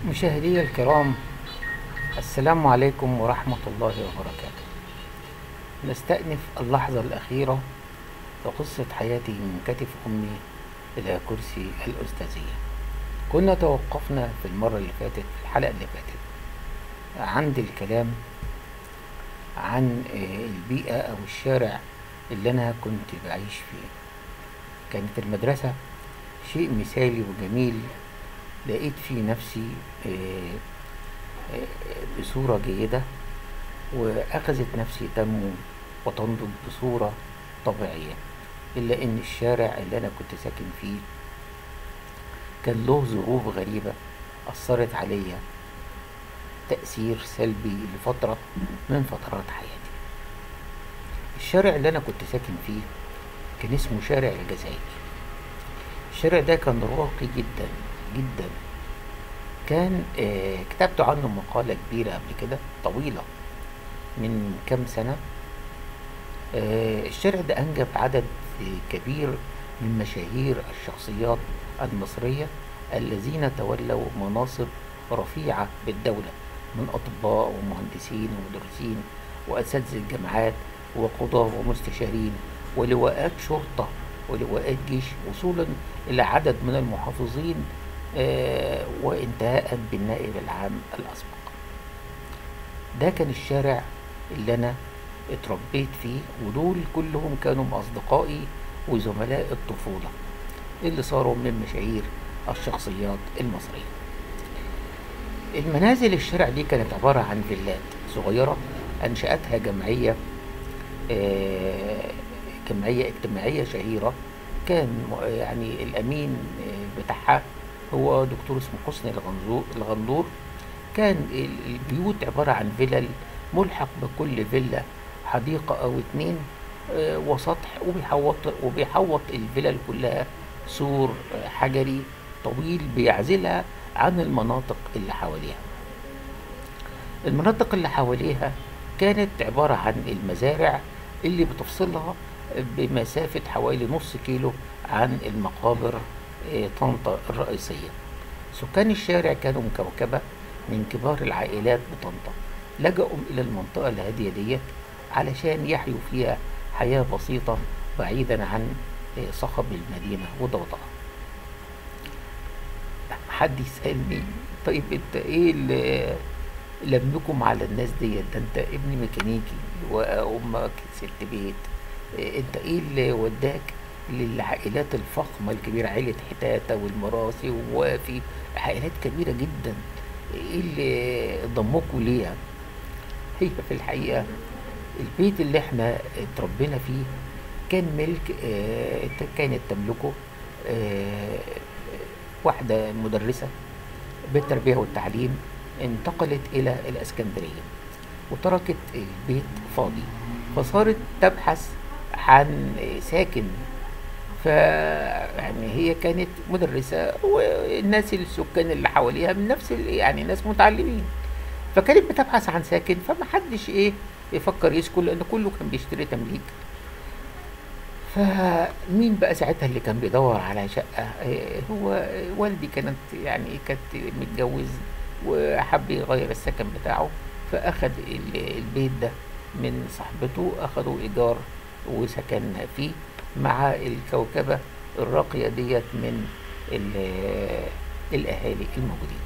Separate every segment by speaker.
Speaker 1: مشاهدي الكرام السلام عليكم ورحمة الله وبركاته نستأنف اللحظة الأخيرة في قصة حياتي من كتف أمي إلى كرسي الأستاذية كنا توقفنا في المرة اللي فاتت في الحلقة اللي فاتت عند الكلام عن آه، البيئة أو الشارع اللي أنا كنت بعيش فيه كانت المدرسة شيء مثالي وجميل لقيت فيه نفسي آه، آه، بصورة جيدة وأخذت نفسي تنمو وتنضج بصورة طبيعية إلا إن الشارع اللي أنا كنت ساكن فيه كان له ظروف غريبة أثرت عليا تأثير سلبي لفترة من فترات حياتي الشارع اللي أنا كنت ساكن فيه كان اسمه شارع الجزائر الشارع ده كان راقي جدا جدا كان آه كتبت عنه مقالة كبيرة قبل كده طويلة من كام سنة آه الشارع ده أنجب عدد آه، كبير من مشاهير الشخصيات المصرية الذين تولوا مناصب رفيعة بالدولة من أطباء ومهندسين ومدرسين وأساتذة الجامعات وقضاة ومستشارين ولواءات شرطة ولواءات جيش وصولا إلى عدد من المحافظين آه، وانتهاء بالنائب العام الأسبق ده كان الشارع اللي أنا اتربيت فيه ودول كلهم كانوا من أصدقائي وزملاء الطفولة اللي صاروا من مشاهير الشخصيات المصرية المنازل الشارع دي كانت عبارة عن فيلات صغيرة أنشأتها جمعية آه، جمعية اجتماعية شهيرة كان م- يعني الأمين آه، بتاعها هو دكتور اسمه حسني الغنزو- الغندور كان ال- البيوت عبارة عن فيلل ملحق بكل فيلا حديقة أو اتنين آه، وسطح وبيحوط وبيحوط الفيلل كلها سور آه، حجري طويل بيعزلها عن المناطق اللي حواليها المناطق اللي حواليها كانت عبارة عن المزارع اللي بتفصلها بمسافة حوالي نص كيلو عن المقابر آه، طنطا الرئيسية سكان الشارع كانوا مكوكبة من كبار العائلات بطنطا لجأوا إلى المنطقة الهادية ديت علشان يحيوا فيها حياة بسيطة بعيدا عن آه، صخب المدينة وضوضاءها حد يسألني طيب انت ايه اللي لمكم على الناس ديت ده انت ابن ميكانيكي وامك ست بيت إيه انت ايه اللي وداك للعائلات الفخمة الكبيرة عائلة حتاتة والمراسي ووافي عائلات كبيرة جدا ايه اللي ضمكوا ليها هي في الحقيقة البيت اللي احنا اتربينا فيه كان ملك آه، كانت تملكه آه، واحدة مدرسة بالتربية والتعليم انتقلت إلى الإسكندرية وتركت البيت فاضي فصارت تبحث عن ساكن ف يعني هي كانت مدرسة والناس السكان اللي حواليها من نفس ال- يعني ناس متعلمين فكانت بتبحث عن ساكن فما حدش ايه يفكر يسكن لان كله كان بيشتري تمليك فمين بقى ساعتها اللي كان بيدور على شقة إيه هو والدي كانت يعني كانت متجوز وحب يغير السكن بتاعه فأخد ال- البيت ده من صاحبته أخدوا إيجار وسكن فيه مع الكوكبة الراقية ديت من ال- الأهالي الموجودين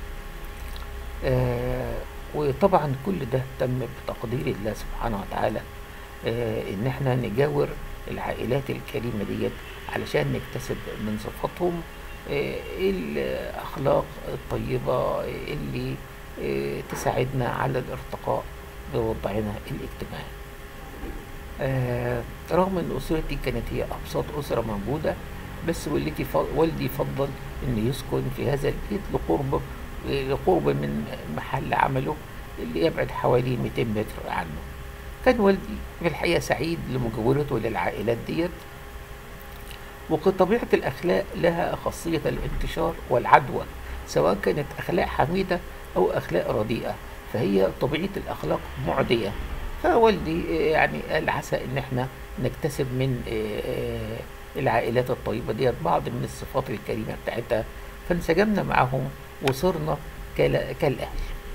Speaker 1: آه، وطبعا كل ده تم بتقدير الله سبحانه وتعالى آه، ان احنا نجاور العائلات الكريمة ديت علشان نكتسب من صفاتهم آه، الاخلاق الطيبة اللي آه، تساعدنا على الارتقاء بوضعنا الاجتماعي آه، رغم ان اسرتي كانت هي ابسط اسره موجوده بس والدي ف- والدي فضل ان يسكن في هذا البيت لقرب لقرب من محل عمله اللي يبعد حوالي 200 متر عنه كان والدي في الحقيقه سعيد لمجاورته للعائلات ديت وطبيعة الأخلاق لها خاصية الانتشار والعدوى سواء كانت أخلاق حميدة أو أخلاق رديئة فهي طبيعة الأخلاق معدية فوالدي آه، يعني قال عسى إن إحنا نكتسب من آه، آه، العائلات الطيبة ديت بعض من الصفات الكريمة بتاعتها فانسجمنا معهم وصرنا كال- كالأهل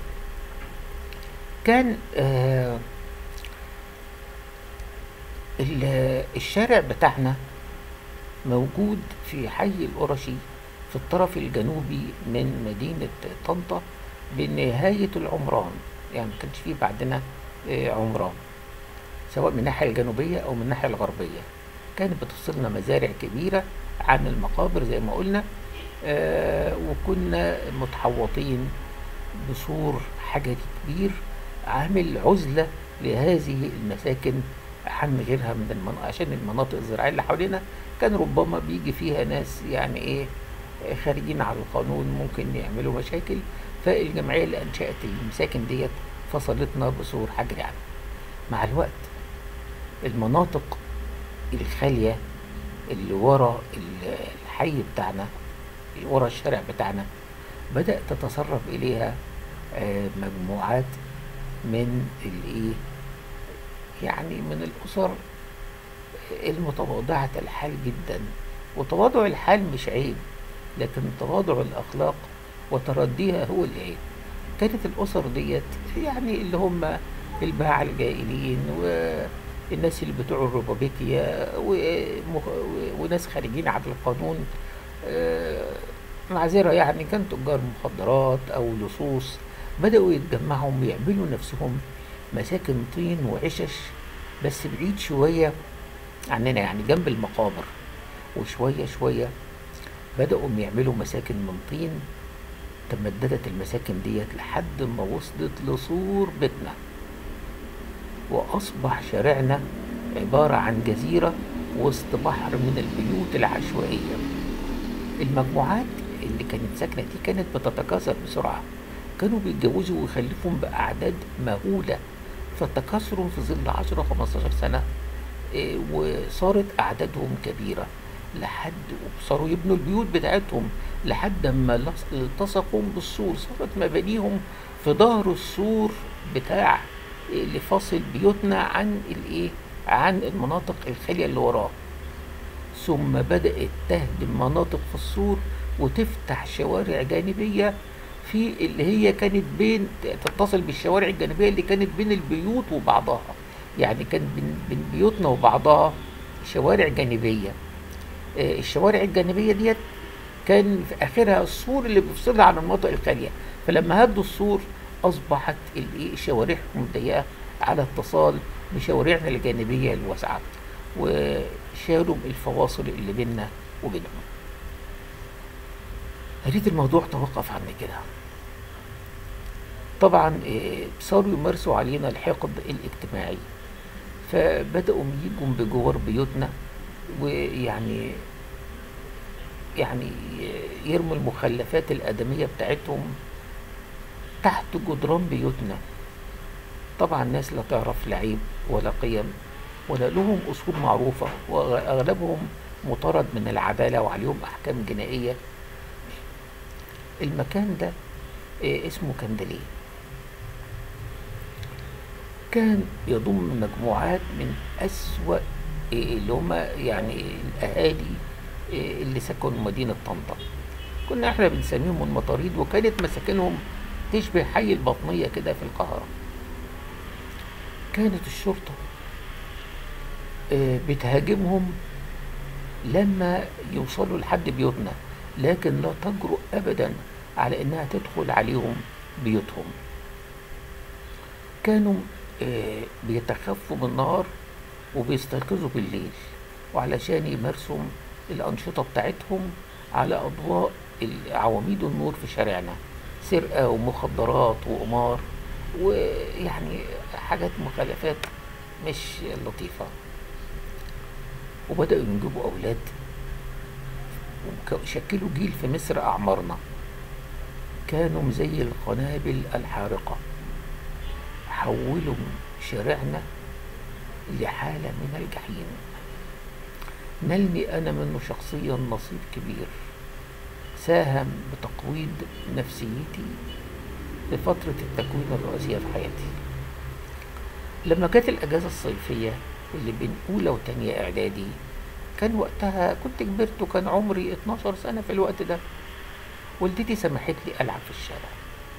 Speaker 1: كان آه ال- الشارع بتاعنا موجود في حي القرشي في الطرف الجنوبي من مدينة طنطا بنهاية العمران يعني ما كانش فيه بعدنا آه، عمران سواء من الناحية الجنوبية أو من الناحية الغربية كانت بتفصلنا مزارع كبيرة عن المقابر زي ما قلنا آه وكنا متحوطين بسور حجري كبير عامل عزلة لهذه المساكن عن غيرها من المناطق عشان المناطق الزراعية اللي حوالينا كان ربما بيجي فيها ناس يعني ايه خارجين على القانون ممكن يعملوا مشاكل فالجمعية اللي أنشأت المساكن ديت فصلتنا بسور حجري عنها مع الوقت المناطق الخالية اللي ورا ال- الحي بتاعنا اللي ورا الشارع بتاعنا بدأ تتسرب إليها آه، مجموعات من الإيه يعني من الأسر المتواضعة الحال جدا وتواضع الحال مش عيب لكن تواضع الأخلاق وترديها هو العيب كانت الأسر ديت يعني اللي هم الباعة الجائلين والناس اللي بتوع الربابيكيا ومخ- و- وناس خارجين عن القانون آه، معذرة يعني كان تجار مخدرات أو لصوص بدأوا يتجمعوا ويعملوا نفسهم مساكن طين وعشش بس بعيد شوية عننا يعني جنب المقابر وشوية شوية بدأوا يعملوا مساكن من طين تمددت المساكن ديت لحد ما وصلت لسور بيتنا وأصبح شارعنا عبارة عن جزيرة وسط بحر من البيوت العشوائية المجموعات اللي كانت ساكنة دي كانت بتتكاثر بسرعة كانوا بيتجوزوا ويخلفون بأعداد مهولة فتكاثروا في ظل 10 15 سنة إيه، وصارت أعدادهم كبيرة لحد وصاروا يبنوا البيوت بتاعتهم لحد ما لص- التصقوا بالسور صارت مبانيهم في ظهر السور بتاع اللي فاصل بيوتنا عن الايه عن المناطق الخالية اللي وراه ثم بدأت تهدم مناطق في السور وتفتح شوارع جانبية في اللي هي كانت بين تتصل بالشوارع الجانبية اللي كانت بين البيوت وبعضها يعني كان بين, بين بيوتنا وبعضها شوارع جانبية آه، الشوارع الجانبية ديت كان في آخرها السور اللي بيفصلها عن المناطق الخالية فلما هدوا السور أصبحت الإيه شوارعهم ضيقة على اتصال بشوارعنا الجانبية الواسعة وشالوا الفواصل اللي بيننا وبينهم أريد الموضوع توقف عن كده طبعا آه، صاروا يمارسوا علينا الحقد الاجتماعي فبدأوا يجوا بجوار بيوتنا ويعني يعني يرموا المخلفات الآدمية بتاعتهم تحت جدران بيوتنا طبعا ناس لا تعرف لا عيب ولا قيم ولا لهم أصول معروفة وأغلبهم مطارد من العدالة وعليهم أحكام جنائية المكان ده آه، اسمه كندليه كان يضم مجموعات من أسوأ إيه اللي هم يعني الأهالي إيه اللي سكنوا مدينة طنطا كنا احنا بنسميهم المطاريد وكانت مساكنهم تشبه حي البطنية كده في القاهرة كانت الشرطة آه، بتهاجمهم لما يوصلوا لحد بيوتنا لكن لا تجرؤ أبدا على إنها تدخل عليهم بيوتهم كانوا آه، بيتخفوا بالنهار وبيستيقظوا بالليل وعلشان يمارسوا الأنشطة بتاعتهم على أضواء عواميد النور في شارعنا سرقة ومخدرات وقمار ويعني حاجات مخالفات مش لطيفة وبدأوا ينجبوا أولاد وشكلوا جيل في مصر أعمارنا كانوا زي القنابل الحارقة حولوا شارعنا لحالة من الجحيم نلني أنا منه شخصيا نصيب كبير ساهم بتقويض نفسيتي في فترة التكوين الرئيسية في حياتي لما كانت الأجازة الصيفية اللي بين أولى وتانية إعدادي كان وقتها كنت كبرت وكان عمري 12 سنة في الوقت ده والدتي سمحت لي ألعب في الشارع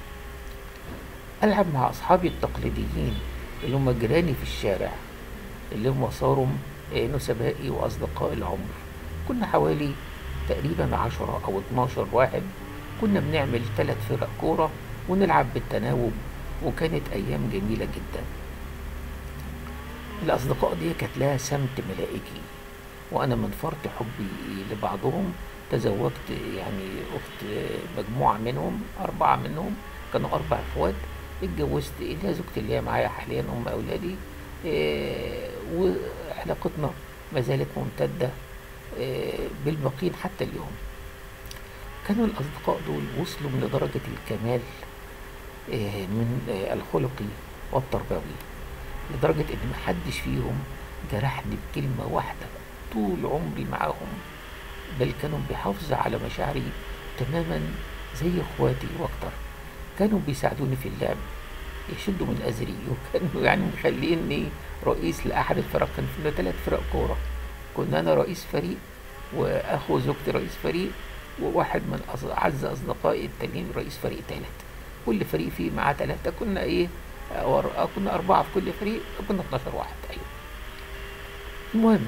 Speaker 1: ألعب مع أصحابي التقليديين اللي هم جيراني في الشارع اللي هم صاروا آه، نسبائي وأصدقاء العمر كنا حوالي تقريبا عشرة أو اتناشر واحد كنا بنعمل ثلاث فرق كورة ونلعب بالتناوب وكانت أيام جميلة جدا الأصدقاء دي كانت لها سمت ملائكي وأنا من فرط حبي لبعضهم تزوجت يعني أخت مجموعة منهم أربعة منهم كانوا أربع إخوات اتجوزت اللي هي زوجتي اللي هي معايا حاليا أم أولادي إيه وعلاقتنا ما زالت ممتدة إيه بالباقين حتى اليوم كانوا الأصدقاء دول وصلوا من درجة الكمال إيه من إيه الخلقي والتربوي لدرجة إن محدش فيهم جرحني بكلمة واحدة طول عمري معاهم بل كانوا بيحافظوا على مشاعري تماما زي اخواتي واكتر كانوا بيساعدوني في اللعب يشدوا من ازري وكانوا يعني مخليني رئيس لاحد الفرق كان في ثلاث فرق كوره كنا انا رئيس فريق واخو زوجتي رئيس فريق وواحد من أص- اعز اصدقائي التانيين رئيس فريق ثالث كل فريق فيه معاه ثلاثه كنا ايه أور- كنا اربعه في كل فريق كنا 12 واحد ايوه المهم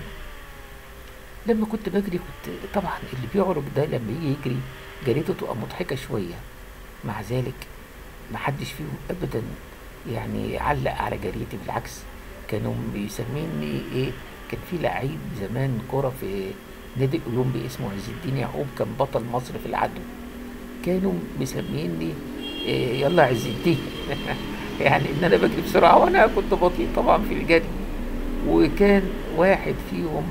Speaker 1: لما كنت بجري كنت طبعا اللي بيعرج ده لما يجي يجري جريته تبقى مضحكة شوية مع ذلك محدش فيهم أبدا يعني علق على جريتي بالعكس كانوا بيسميني إيه كان في لعيب زمان كرة في نادي الأولمبي اسمه عز الدين يعقوب كان بطل مصر في العدو كانوا مسميني إيه يلا عز الدين يعني ان انا بجري بسرعه وانا كنت بطيء طبعا في الجري وكان واحد فيهم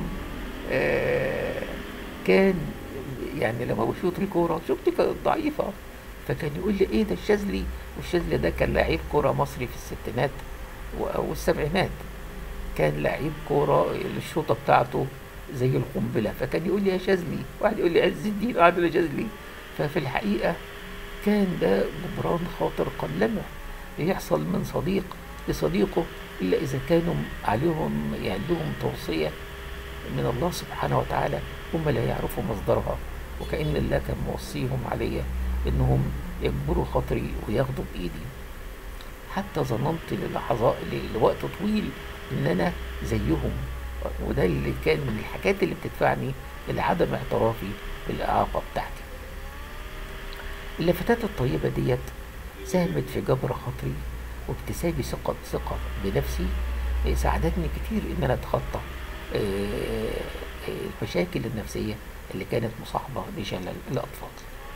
Speaker 1: آه، كان يعني لما بشوط الكوره شوطي كانت ضعيفه فكان يقول لي ايه ده الشاذلي والشاذلي ده كان لعيب كوره مصري في الستينات و- والسبعينات كان لعيب كوره الشوطه بتاعته زي القنبله فكان يقول لي يا شاذلي واحد يقول لي عز الدين واحد يقول لي شاذلي ففي الحقيقه كان ده جبران خاطر قلما يحصل من صديق لصديقه الا اذا كانوا عليهم يعني لهم توصيه من الله سبحانه وتعالى هم لا يعرفوا مصدرها وكأن الله كان موصيهم عليا انهم يجبروا خاطري وياخدوا بايدي حتى ظننت للحظات لوقت طويل ان انا زيهم وده اللي كان من الحاجات اللي بتدفعني لعدم اعترافي بالاعاقه بتاعتي اللفتات الطيبه ديت ساهمت في جبر خاطري واكتسابي ثقة ثقة بنفسي آه، ساعدتني كتير إن أنا أتخطى آه، آه، المشاكل النفسية اللي كانت مصاحبة لشلل الأطفال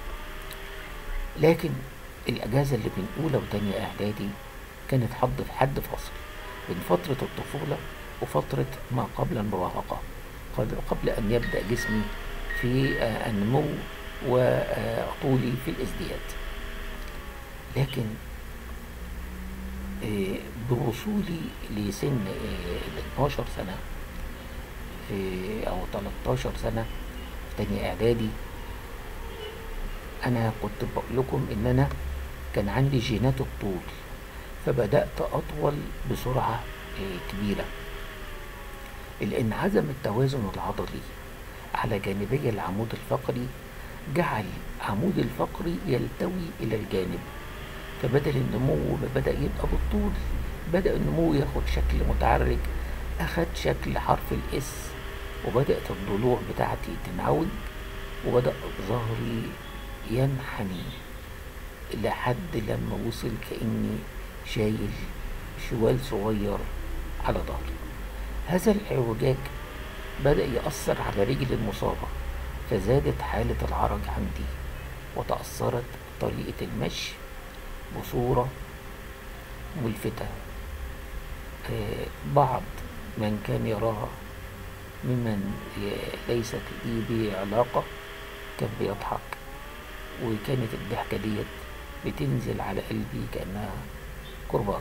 Speaker 1: لكن الأجازة اللي بين أولى وتانية إعدادي كانت حد في حد فاصل بين فترة الطفولة وفترة ما قبل المراهقة قبل قبل أن يبدأ جسمي في آه، النمو وطولي في الازدياد لكن آه، بوصولي لسن ال 12 سنة في أو 13 سنة في تانية إعدادي أنا كنت بقول لكم إن أنا كان عندي جينات الطول فبدأت أطول بسرعة آه، كبيرة لأن عدم التوازن العضلي على جانبي العمود الفقري جعل عمود الفقري يلتوي إلى الجانب فبدل النمو ما بدأ يبقى بالطول بدأ النمو ياخد شكل متعرج أخد شكل حرف الإس وبدأت الضلوع بتاعتي تنعوج وبدأ ظهري ينحني لحد لما وصل كأني شايل شوال صغير على ظهري هذا الاعوجاج بدأ يأثر على رجلي المصابة فزادت حالة العرج عندي وتأثرت طريقة المشي بصورة ملفتة آه، بعض من كان يراها ممن ي- ليست لي به علاقة كان بيضحك وكانت الضحكة ديت بتنزل على قلبي كأنها كرباج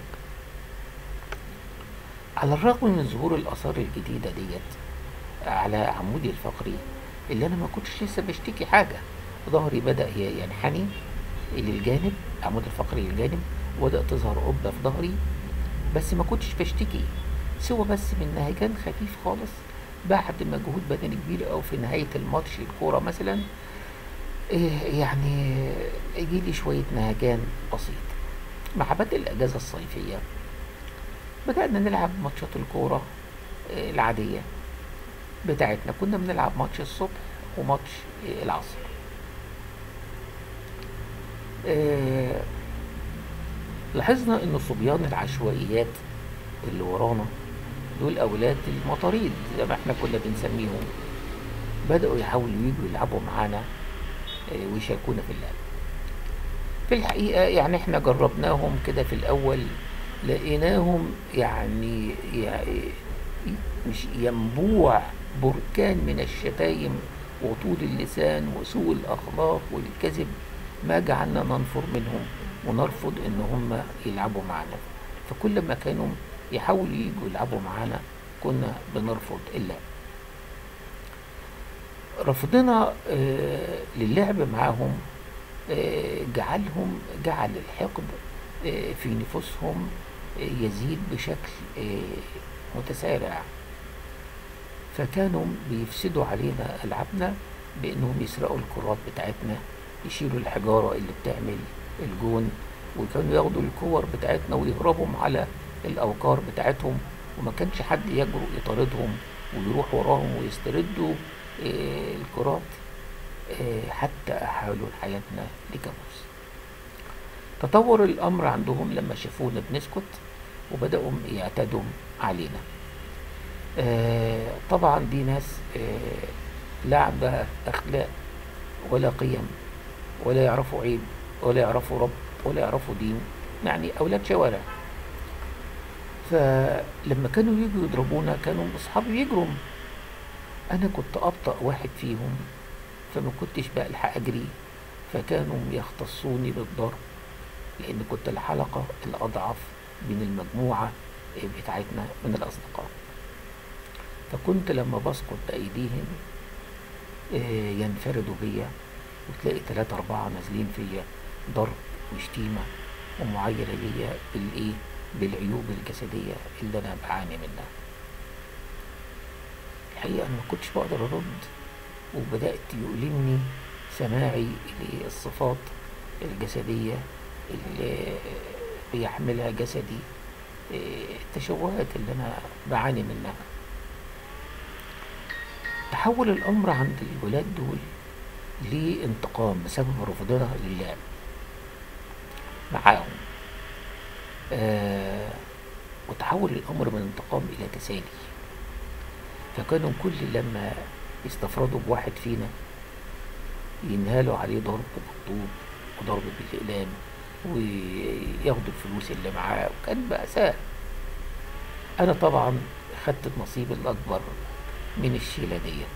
Speaker 1: على الرغم من ظهور الآثار الجديدة ديت على عمودي الفقري اللي أنا ما كنتش لسه بشتكي حاجة ظهري بدأ ي- ينحني للجانب عمود الفقري للجانب وبدأت تظهر قبة في ظهري بس ما كنتش بشتكي سوى بس من نهجان خفيف خالص بعد مجهود بدني كبير أو في نهاية الماتش الكورة مثلا إيه يعني يجي لي شوية نهجان بسيط مع بدء الأجازة الصيفية بدأنا نلعب ماتشات الكورة آه، العادية بتاعتنا كنا بنلعب ماتش الصبح وماتش آه، العصر آه، لاحظنا ان صبيان العشوائيات اللي ورانا دول اولاد المطاريد زي ما احنا كنا بنسميهم بدأوا يحاولوا يجوا يلعبوا معانا آه، ويشاركونا في اللعب في الحقيقة يعني احنا جربناهم كده في الأول لقيناهم يعني, يعني مش ينبوع بركان من الشتايم وطول اللسان وسوء الأخلاق والكذب ما جعلنا ننفر منهم ونرفض ان هم يلعبوا معنا فكل ما كانوا يحاولوا يجوا يلعبوا معانا كنا بنرفض اللعب رفضنا آه، للعب معاهم آه، جعلهم جعل الحقد آه، في نفوسهم آه، يزيد بشكل آه، متسارع فكانوا بيفسدوا علينا ألعابنا بأنهم يسرقوا الكرات بتاعتنا يشيلوا الحجارة اللي بتعمل الجون وكانوا ياخدوا الكور بتاعتنا ويهربوا على الأوكار بتاعتهم وما كانش حد يجرؤ يطاردهم ويروح وراهم ويستردوا آه، الكرات آه، حتى أحالوا حياتنا لكابوس تطور الأمر عندهم لما شافونا بنسكت وبدأوا يعتدوا علينا آه، طبعا دي ناس آه، لا عندها أخلاق ولا قيم ولا يعرفوا عيب ولا يعرفوا رب ولا يعرفوا دين يعني أولاد شوارع فلما كانوا يجوا يضربونا كانوا أصحابي يجروا أنا كنت أبطأ واحد فيهم فما كنتش بلحق أجري فكانوا يختصوني بالضرب لأن كنت الحلقة الأضعف من المجموعة بتاعتنا من الأصدقاء فكنت لما بسقط بأيديهم آه، ينفردوا بيا وتلاقي تلاتة أربعة نازلين فيا ضرب وشتيمة ومعايرة ليا بالإيه بالعيوب الجسدية اللي أنا بعاني منها الحقيقة أنا ما كنتش بقدر أرد وبدأت يؤلمني سماعي للصفات الجسدية اللي بيحملها جسدي إيه، التشوهات اللي أنا بعاني منها تحول الأمر عند الولاد دول لانتقام بسبب رفضنا للعب معاهم آه وتحول الأمر من انتقام إلى تسالي فكانوا كل لما يستفردوا بواحد فينا ينهالوا عليه ضرب بالطوب وضرب بالأقلام وياخدوا الفلوس اللي معاه وكان مأساة أنا طبعا خدت النصيب الأكبر من الشيلة ديت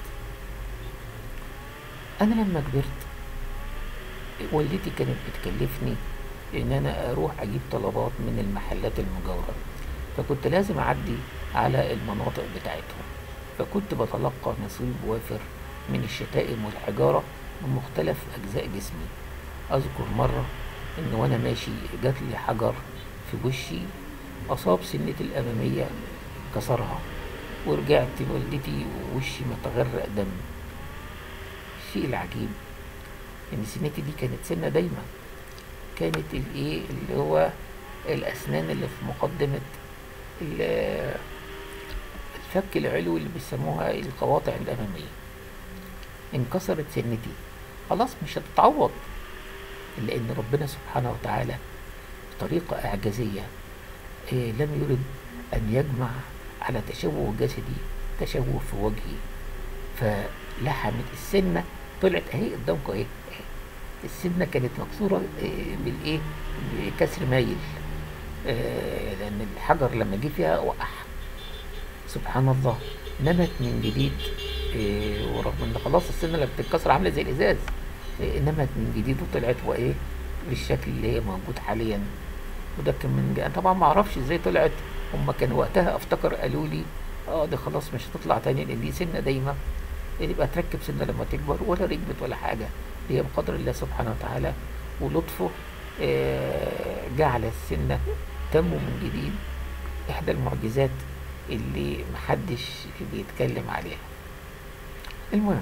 Speaker 1: أنا لما كبرت والدتي كانت بتكلفني إن أنا أروح أجيب طلبات من المحلات المجاورة فكنت لازم أعدي على المناطق بتاعتهم فكنت بتلقى نصيب وافر من الشتائم والحجارة من مختلف أجزاء جسمي أذكر مرة إن وأنا ماشي جات لي حجر في وشي أصاب سنتي الأمامية كسرها ورجعت والدتي ووشي متغرق دم الشيء العجيب إن سنتي دي كانت سنة دايما كانت الإيه اللي هو الأسنان اللي في مقدمة ال- الفك العلوي اللي بيسموها القواطع الأمامية انكسرت سنتي خلاص مش هتتعوض لأن ربنا سبحانه وتعالى بطريقة إعجازية إيه لم يرد أن يجمع على تشوه جسدي تشوه في وجهي فلحمت السنة طلعت أهي قدامكم أهي السنة كانت مكسورة إيه، بالإيه بكسر مايل آه، لأن الحجر لما جه فيها وقع سبحان الله نمت من جديد إيه، ورغم ان خلاص السنه اللي بتتكسر عامله زي الازاز إيه، نمت من جديد وطلعت وايه بالشكل اللي هي موجود حاليا وده كان من جا- طبعا ما اعرفش ازاي طلعت هم كان وقتها افتكر قالوا لي اه دي خلاص مش هتطلع تاني لان دي سنه دايمه يبقى تركب سنه لما تكبر ولا ركبت ولا حاجه هي بقدر الله سبحانه وتعالى ولطفه آه، جعل السنه تنمو من جديد احدى المعجزات اللي محدش بيتكلم عليها المهم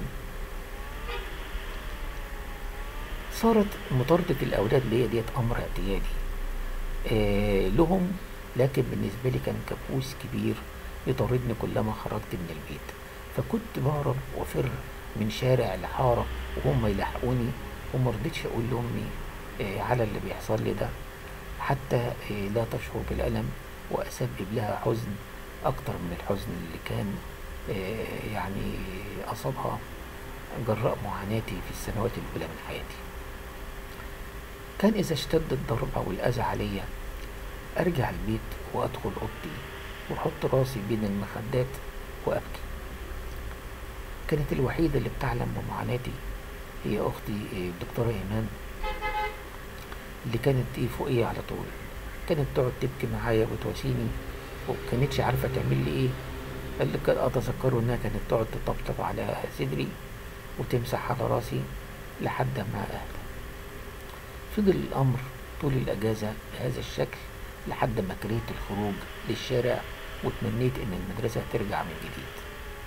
Speaker 1: صارت مطاردة الأولاد ليا ديت أمر اعتيادي آه لهم لكن بالنسبة لي كان كابوس كبير يطاردني كلما خرجت من البيت فكنت بهرب وفر من شارع لحارة وهم يلحقوني وما رضيتش اقول لامي آه على اللي بيحصل لي ده حتى آه لا تشعر بالألم وأسبب لها حزن أكتر من الحزن اللي كان آه يعني أصابها جراء معاناتي في السنوات الأولى من حياتي كان إذا اشتد الضرب أو الأذى عليا أرجع البيت وأدخل أوضتي وأحط راسي بين المخدات وأبكي كانت الوحيدة اللي بتعلم بمعاناتي هي أختي الدكتورة إيمان اللي كانت إيه فوقية على طول كانت تقعد تبكي معايا وتواسيني ومكانتش عارفة تعمل لي إيه اللي كان أتذكره إنها كانت تقعد تطبطب على صدري وتمسح على راسي لحد ما أهدى فضل الأمر طول الأجازة بهذا الشكل لحد ما كرهت الخروج للشارع وتمنيت إن المدرسة ترجع من جديد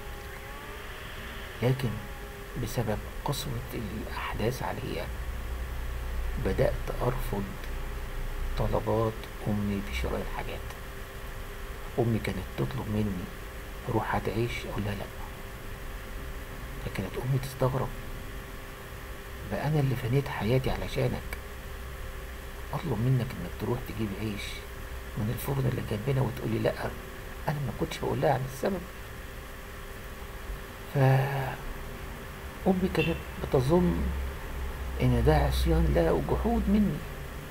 Speaker 1: لكن بسبب قسوة الأحداث عليا بدأت أرفض طلبات أمي بشراء الحاجات أمي كانت تطلب مني روح هتعيش أقول لها لأ فكانت أمي تستغرب بقى أنا اللي فنيت حياتي علشانك أطلب منك إنك تروح تجيب عيش من الفرن اللي جنبنا وتقولي لأ أنا ما كنتش بقول لها عن السبب ف أمي كانت بتظن إن ده عصيان لها وجحود مني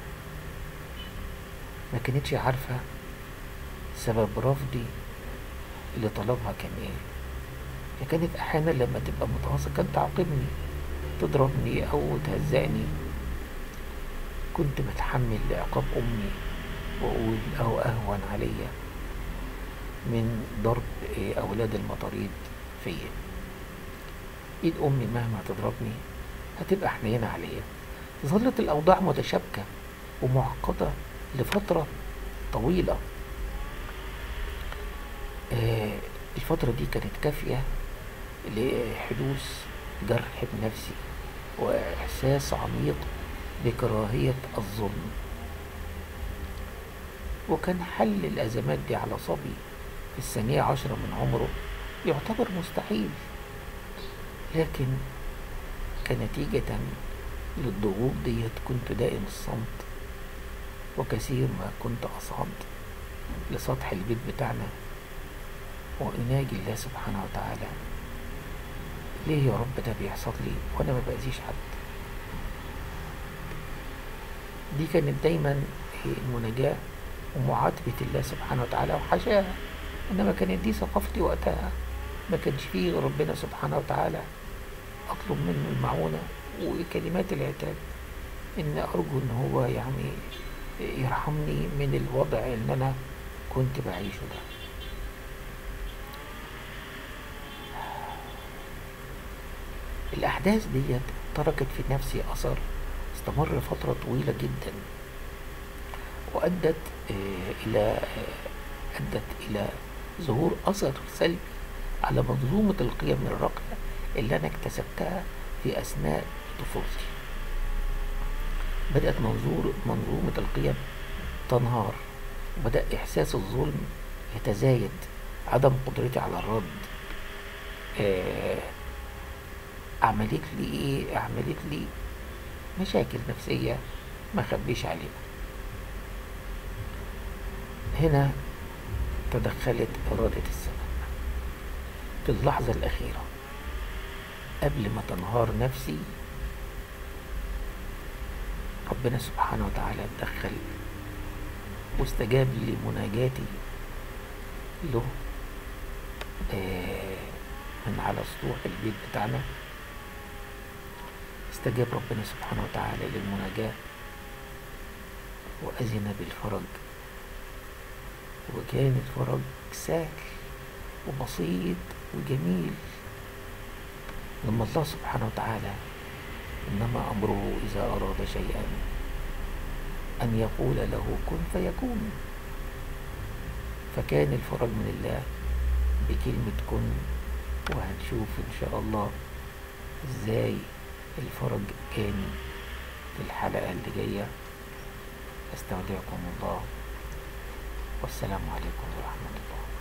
Speaker 1: ما كانتش عارفة سبب رفضي اللي طلبها كان ايه فكانت احيانا لما تبقى متعصب كانت تعاقبني تضربني او تهزقني كنت بتحمل عقاب امي واقول اهو اهون عليا من ضرب اولاد المطاريد فيا ايد امي مهما تضربني هتبقى حنينة عليا ظلت الاوضاع متشابكة ومعقدة لفترة طويلة آه الفترة دي كانت كافية لحدوث جرح بنفسي وإحساس عميق بكراهية الظلم وكان حل الأزمات دي على صبي في الثانية عشرة من عمره يعتبر مستحيل لكن كنتيجة للضغوط ديت كنت دائم الصمت وكثير ما كنت أصعد لسطح البيت بتاعنا وأناجي الله سبحانه وتعالى ليه يا رب ده بيحصل لي وأنا ما بأذيش حد دي كانت دايما المناجاة ومعاتبة الله سبحانه وتعالى وحاشاها إنما كانت دي ثقافتي وقتها ما كانش فيه غير ربنا سبحانه وتعالى أطلب منه المعونة وكلمات العتاب إن أرجو إن هو يعني يرحمني من الوضع اللي أنا كنت بعيشه ده الأحداث ديت تركت في نفسي أثر استمر فترة طويلة جدا وأدت إلى أدت إلى ظهور أثر سلبي على منظومة القيم الراقية اللي أنا اكتسبتها في أثناء طفولتي بدأت منظور منظومة القيم تنهار وبدأ إحساس الظلم يتزايد عدم قدرتي على الرد عملت لي إيه عملت لي مشاكل نفسية ما خبيش عليها هنا تدخلت إرادة السماء في اللحظة الأخيرة قبل ما تنهار نفسي ربنا سبحانه وتعالى اتدخل واستجاب لمناجاتي له من على سطوح البيت بتاعنا استجاب ربنا سبحانه وتعالى للمناجاة وأذن بالفرج وكان الفرج سهل وبسيط وجميل لما الله سبحانه وتعالى إنما أمره إذا أراد شيئا أن يقول له كن فيكون فكان الفرج من الله بكلمة كن وهنشوف إن شاء الله إزاي الفرج كان في الحلقة اللي جاية أستودعكم الله والسلام عليكم ورحمة الله